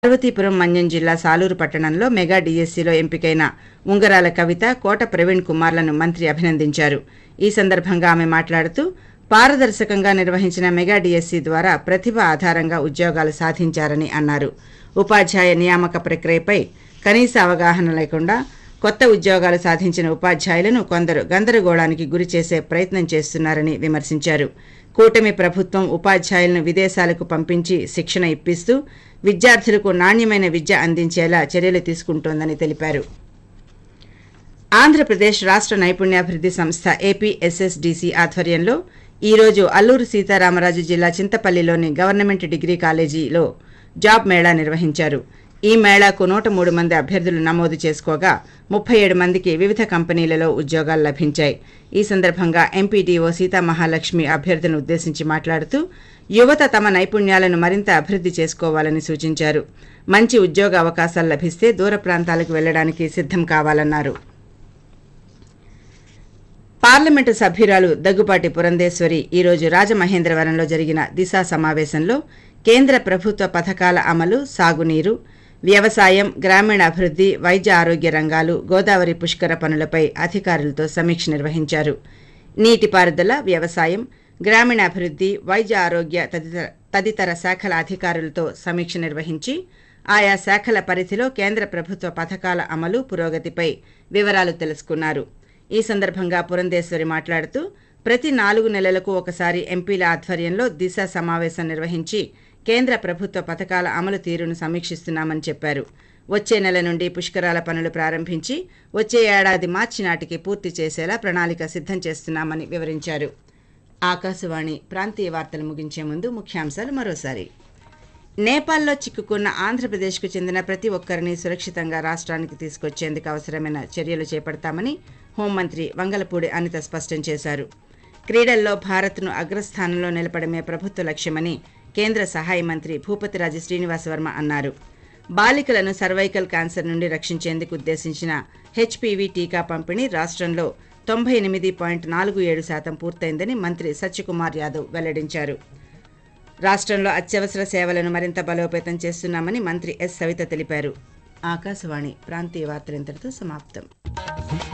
పార్వతీపురం మన్యం జిల్లా సాలూరు పట్టణంలో మెగా డీఎస్సీలో ఎంపికైన ఉంగరాల కవిత కోట ప్రవీణ్ కుమార్లను మంత్రి అభినందించారు ఈ సందర్భంగా ఆమె మాట్లాడుతూ పారదర్శకంగా నిర్వహించిన మెగా డీఎస్సీ ద్వారా ప్రతిభ ఆధారంగా ఉద్యోగాలు సాధించారని అన్నారు ఉపాధ్యాయ నియామక ప్రక్రియపై కనీస అవగాహన లేకుండా కొత్త ఉద్యోగాలు సాధించిన ఉపాధ్యాయులను కొందరు గందరగోళానికి గురి చేసే ప్రయత్నం చేస్తున్నారని విమర్శించారు కూటమి ప్రభుత్వం ఉపాధ్యాయులను విదేశాలకు పంపించి శిక్షణ ఇప్పిస్తూ విద్యార్థులకు నాణ్యమైన విద్య అందించేలా చర్యలు తీసుకుంటోందని తెలిపారు ఆంధ్రప్రదేశ్ రాష్ట్ర నైపుణ్యాభివృద్ధి సంస్థ ఏపీఎస్ఎస్డిసి ఆధ్వర్యంలో ఈ రోజు అల్లూరు సీతారామరాజు జిల్లా చింతపల్లిలోని గవర్నమెంట్ డిగ్రీ కాలేజీలో జాబ్ మేళా నిర్వహించారు ఈ మేళాకు నూట మూడు మంది అభ్యర్థులు నమోదు చేసుకోగా ముప్పై ఏడు మందికి వివిధ కంపెనీలలో ఉద్యోగాలు లభించాయి ఈ సందర్భంగా ఎంపీడీఓ సీతామహాలక్ష్మి అభ్యర్థులను ఉద్దేశించి మాట్లాడుతూ యువత తమ నైపుణ్యాలను మరింత అభివృద్ధి చేసుకోవాలని సూచించారు మంచి ఉద్యోగ అవకాశాలు లభిస్తే దూర ప్రాంతాలకు వెళ్లడానికి సిద్ధం కావాలన్నారు పార్లమెంటు సభ్యురాలు దగ్గుపాటి పురంధేశ్వరి ఈరోజు రాజమహేంద్రవరంలో జరిగిన దిశా సమావేశంలో కేంద్ర ప్రభుత్వ పథకాల అమలు సాగునీరు వ్యవసాయం గ్రామీణాభివృద్ధి వైద్య ఆరోగ్య రంగాలు గోదావరి పుష్కర పనులపై అధికారులతో సమీక్ష నిర్వహించారు నీటిపారుదల వ్యవసాయం గ్రామీణాభివృద్ధి వైద్య ఆరోగ్య తదితర తదితర శాఖల అధికారులతో సమీక్ష నిర్వహించి ఆయా శాఖల పరిధిలో కేంద్ర ప్రభుత్వ పథకాల అమలు పురోగతిపై వివరాలు తెలుసుకున్నారు ఈ సందర్భంగా పురంధేశ్వరి మాట్లాడుతూ ప్రతి నాలుగు నెలలకు ఒకసారి ఎంపీల ఆధ్వర్యంలో దిశ సమావేశం నిర్వహించి కేంద్ర ప్రభుత్వ పథకాల అమలు తీరును సమీక్షిస్తున్నామని చెప్పారు వచ్చే నెల నుండి పుష్కరాల పనులు ప్రారంభించి వచ్చే ఏడాది మార్చి నాటికి పూర్తి చేసేలా ప్రణాళిక సిద్ధం చేస్తున్నామని వివరించారు ఆకాశవాణి ప్రాంతీయ వార్తలు ముగించే ముందు ముఖ్యాంశాలు మరోసారి నేపాల్లో చిక్కుకున్న ఆంధ్రప్రదేశ్కు చెందిన ప్రతి ఒక్కరిని సురక్షితంగా రాష్ట్రానికి తీసుకొచ్చేందుకు అవసరమైన చర్యలు చేపడతామని హోంమంత్రి వంగలపూడి అనిత స్పష్టం చేశారు క్రీడల్లో భారత్ను అగ్రస్థానంలో నిలపడమే ప్రభుత్వ లక్ష్యమని కేంద్ర సహాయ మంత్రి భూపతిరాజు శ్రీనివాసవర్మ అన్నారు బాలికలను సర్వైకల్ క్యాన్సర్ నుండి రక్షించేందుకు ఉద్దేశించిన హెచ్పివి టీకా పంపిణీ రాష్ట్రంలో తొంభై ఎనిమిది పాయింట్ నాలుగు ఏడు శాతం పూర్తయిందని మంత్రి సత్యకుమార్ యాదవ్ వెల్లడించారు రాష్ట్రంలో అత్యవసర సేవలను మరింత బలోపేతం చేస్తున్నామని మంత్రి ఎస్ సవిత తెలిపారు ఆకాశవాణి ప్రాంతీయ వార్తలు ఇంతటితో సమాప్తం